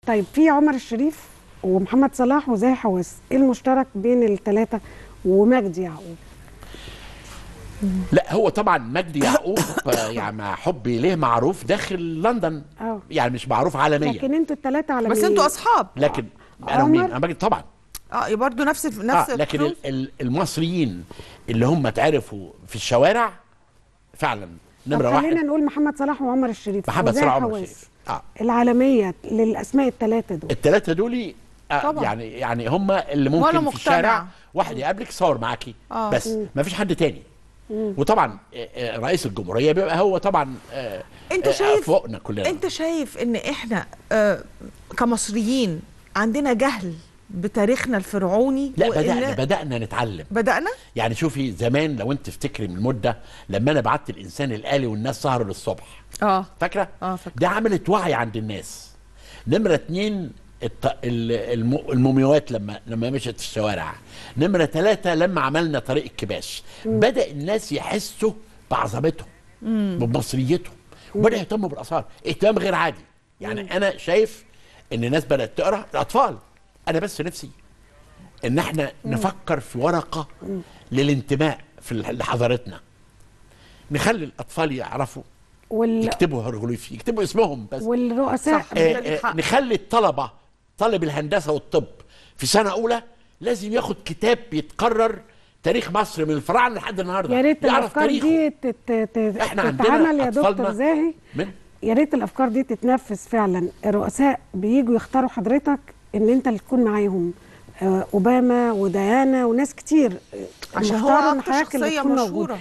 طيب في عمر الشريف ومحمد صلاح وزاهي حواس ايه المشترك بين الثلاثه ومجدي يعقوب لا هو طبعا مجدي يعقوب آه، يعني مع حبي ليه معروف داخل لندن اه يعني مش معروف عالميا لكن انتوا الثلاثه على بس مين؟ انتوا اصحاب لكن انا عمر؟ مين انا مجدي طبعا اه برضه نفس نفس آه لكن الظروف. ال- ال- المصريين اللي هم اتعرفوا في الشوارع فعلا نمره طب خلينا واحد نقول محمد صلاح وعمر الشريف محمد وزاهي صلاح وعمر حواس. الشريف اه العالميه للاسماء الثلاثه دول الثلاثه دول آه طبعا. يعني يعني هم اللي وأنا ممكن في مقتنعة. الشارع واحد يقابلك يصور معاكي آه. بس ما فيش حد تاني وطبعا آه، آه، رئيس الجمهوريه بيبقى هو طبعا آه، انت آه، شايف فوقنا كلنا انت شايف ان احنا آه كمصريين عندنا جهل بتاريخنا الفرعوني لا وإن- بدانا بدانا نتعلم بدأنا يعني شوفي زمان لو انت تفتكري من مده لما انا بعت الانسان الالي والناس سهروا للصبح اه فاكره؟ اه فاكرة. ده عملت وعي عند الناس نمره اتنين الط... ال- الم... المومياوات لما لما مشت في الشوارع نمره ثلاثه لما عملنا طريق الكباش بدا الناس يحسوا بعظمتهم بمصريتهم وبدا يهتموا بالاثار اهتمام غير عادي يعني انا شايف ان الناس بدات تقرا الاطفال انا بس نفسي ان احنا نفكر في ورقه للانتماء في ال- لحضارتنا نخلي الاطفال يعرفوا وال... يكتبوا هيروغليفي يكتبوا اسمهم بس والرؤساء صح. آه، ده ليك آه، حق. نخلي الطلبه طالب الهندسه والطب في سنه اولى لازم ياخد كتاب يتكرر تاريخ مصر من الفراعنه لحد النهارده يا ريت يعرف الافكار تاريخه. دي تت... تت... احنا عندنا تتعمل يا أطفالنا دكتور زاهي من يا ريت الافكار دي تتنفذ فعلا الرؤساء بييجوا يختاروا حضرتك ان انت اللي تكون معاهم آه، اوباما وديانا وناس كتير آه، عشان هو مختاروا إن اكتر حضرتك اللي شخصيه تكون موجود. مشهوره